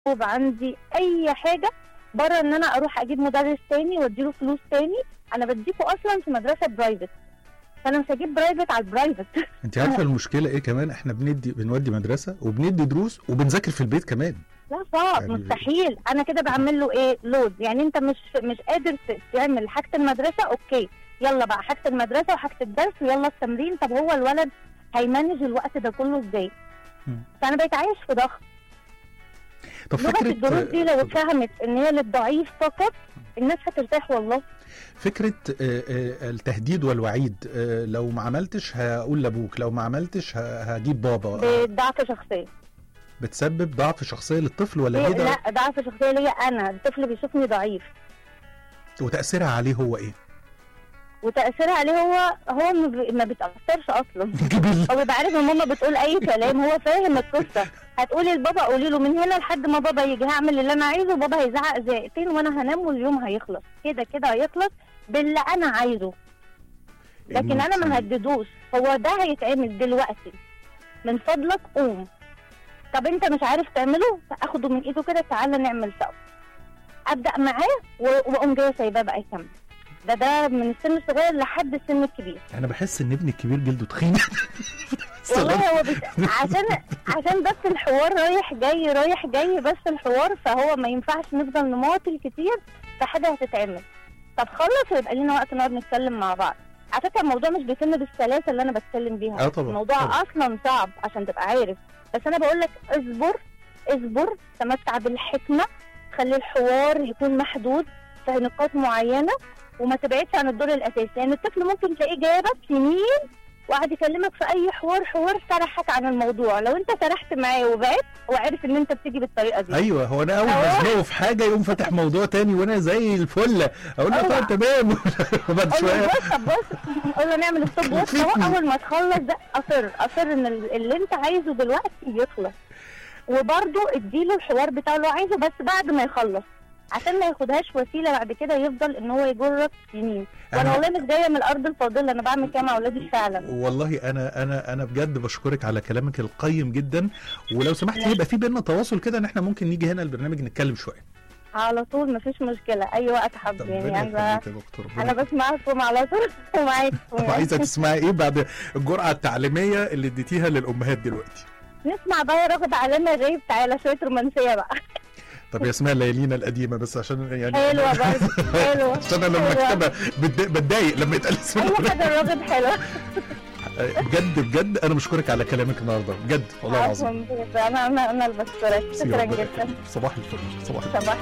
مطلوب عندي اي حاجه بره ان انا اروح اجيب مدرس تاني واديله فلوس تاني انا بديكوا اصلا في مدرسه برايفت فانا مش هجيب برايفت على البرايفت انت عارفه المشكله ايه كمان احنا بندي بنودي مدرسه وبندي دروس وبنذاكر في البيت كمان لا صعب يعني- مستحيل انا كده بعمل له ايه لود يعني انت مش مش قادر ت- تعمل حاجه المدرسه اوكي يلا بقى حاجه المدرسه وحاجه الدرس ويلا التمرين طب هو الولد هيمانج الوقت ده كله ازاي مم. فانا بقيت عايش في ضغط طب لغه فكره الدروس دي لو اتفهمت ان هي للضعيف فقط الناس هترتاح والله فكره آه، آه، التهديد والوعيد آه، لو ما عملتش هقول لابوك لو ما عملتش ه- هجيب بابا بضعف شخصيه بتسبب ضعف شخصيه للطفل ولا ليه- ايه ده لا ضعف شخصيه ليا انا الطفل بيشوفني ضعيف وتاثيرها عليه هو ايه وتاثيرها عليه هو هو ما بي- ما بيتاثرش اصلا جبل هو بيبقى عارف ان ماما بتقول اي كلام هو فاهم القصه هتقولي لبابا قولي له من هنا لحد ما بابا يجي هعمل اللي انا عايزه بابا هيزعق زعقتين وانا هنام واليوم هيخلص كده كده هيخلص باللي انا عايزه لكن انا ما هددوش هو ده هيتعمل دلوقتي من فضلك قوم طب انت مش عارف تعمله اخده من ايده كده تعالى نعمل سوا ابدا معاه و- واقوم جايه سايباه بقى يكمل ده ده من السن الصغير لحد السن الكبير انا بحس ان ابني الكبير جلده تخين والله هو بس عشان عشان بس الحوار رايح جاي رايح جاي بس الحوار فهو ما ينفعش نفضل نماطل كتير في حاجه هتتعمل طب خلص ويبقى لينا وقت نقعد نتكلم مع بعض على فكره الموضوع مش بيتم بالسلاسه اللي انا بتكلم بيها اه طبعا الموضوع طبعا. اصلا صعب عشان تبقى عارف بس انا بقول لك اصبر اصبر تمتع بالحكمه خلي الحوار يكون محدود في نقاط معينه وما تبعدش عن الدور الاساسي لان الطفل ممكن تلاقيه جايبك سنين وقعد يكلمك في اي حوار حوار سرحك عن الموضوع لو انت سرحت معاه وبعدت هو عارف ان انت بتيجي بالطريقه دي ايوه هو انا اول ما أيوة. ازنقه في حاجه يقوم فاتح موضوع تاني وانا زي الفل اقول له أيوة. طب تمام وبعد قول له شويه بص طب بص قول له نعمل ستوب واتش اهو اول ما تخلص ده اصر اصر ان ال- اللي انت عايزه دلوقتي يخلص وبرضه اديله الحوار بتاعه اللي هو عايزه بس بعد ما يخلص عشان ما ياخدهاش وسيله بعد كده يفضل ان هو يجرك سنين وانا أنا- والله مش جايه من الارض الفاضله انا بعمل كده مع اولادي فعلا والله انا انا انا بجد بشكرك على كلامك القيم جدا ولو سمحت يبقى في بينا تواصل كده ان احنا ممكن نيجي هنا البرنامج نتكلم شويه على طول مفيش مشكله اي وقت حب يعني ربنا انا يخليك يا دكتور ربنا انا بسمعكم على طول ومعاكم طب عايزه تسمعي ايه بعد الجرعه التعليميه اللي اديتيها للامهات دلوقتي نسمع بقى راغب علامه غيب تعالى شويه رومانسيه بقى طب يا اسمها ليالينا القديمه بس عشان يعني حلوه برضه حلوه عشان انا لما حلوة. اكتبها بتضايق- بتضايق لما يتقال اسم اي الأغنية. حاجه الراغب حلوه بجد بجد انا بشكرك على كلامك النهارده بجد والله العظيم عفواً، انا انا انا اللي بشكرك شكرا ربنا جدا يخليك. صباح الفل صباح الفل صباح